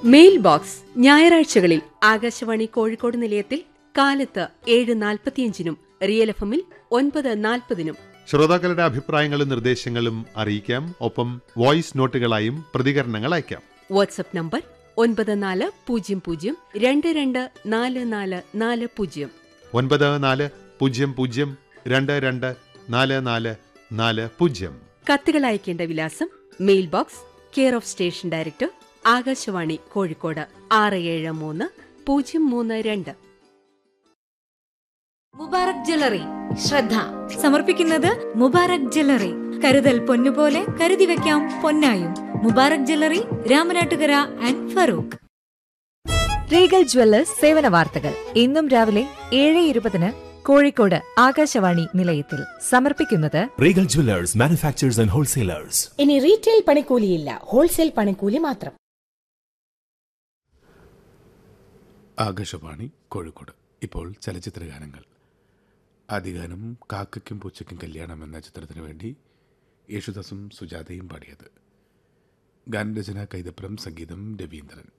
Mail box ഞായറാഴ്ചകളിൽ ആകാശവാണി കോഴിക്കോട് നിലയത്തിൽ കാലത്ത് ഏഴ് നാൽപ്പത്തിയഞ്ചിനും റിയൽ എഫ് എമ്മിൽ ഒൻപത് നാൽപ്പതിനും ശ്രോതാക്കളുടെ അഭിപ്രായങ്ങളും നിർദ്ദേശങ്ങളും അറിയിക്കാം ഒപ്പം വോയിസ് നോട്ടുകളായും പ്രതികരണങ്ങൾ അയക്കാം വാട്സപ്പ് നമ്പർ ഒൻപത് നാല് പൂജ്യം പൂജ്യം രണ്ട് രണ്ട് നാല് നാല് നാല് പൂജ്യം ഒൻപത് നാല് പൂജ്യം പൂജ്യം രണ്ട് രണ്ട് നാല് നാല് നാല് പൂജ്യം കത്തുകൾ അയക്കേണ്ട വിലാസം mail box care of station director Akashvani Kozhikode ആറ് ഏഴ് മൂന്ന് പൂജ്യം മൂന്ന് രണ്ട് മുബാറക് ജ്വല്ലറി ശ്രദ്ധ സമർപ്പിക്കുന്നത് മുബാറക് ജ്വല്ലറി കരുതൽ പൊന്നുപോലെ കരുതി വെക്കാം പൊന്നായും Mubarak jewellery Ramanattukara and Farook Regal jewellers സേവന വാർത്തകൾ ഇന്നും രാവിലെ ഏഴ് ഇരുപതിന് കോഴിക്കോട് ആകാശവാണി നിലയത്തിൽ സമർപ്പിക്കുന്നത് Regal Jewelers, manufacturers and wholesalers. ഇനി റീറ്റെയിൽ പണിക്കൂലിയില്ല ഹോൾസെയിൽ പണിക്കൂലി മാത്രം ആകാശവാണി കോഴിക്കോട് ഇപ്പോൾ ചലച്ചിത്ര ഗാനങ്ങൾ ആദ്യ ഗാനം കാക്കയ്ക്കും പൂച്ചയ്ക്കും കല്യാണം എന്ന ചിത്രത്തിനു വേണ്ടി യേശുദാസും സുജാതയും പാടിയത് ഗാനരചന കൈതപ്രം സംഗീതം രവീന്ദ്രൻ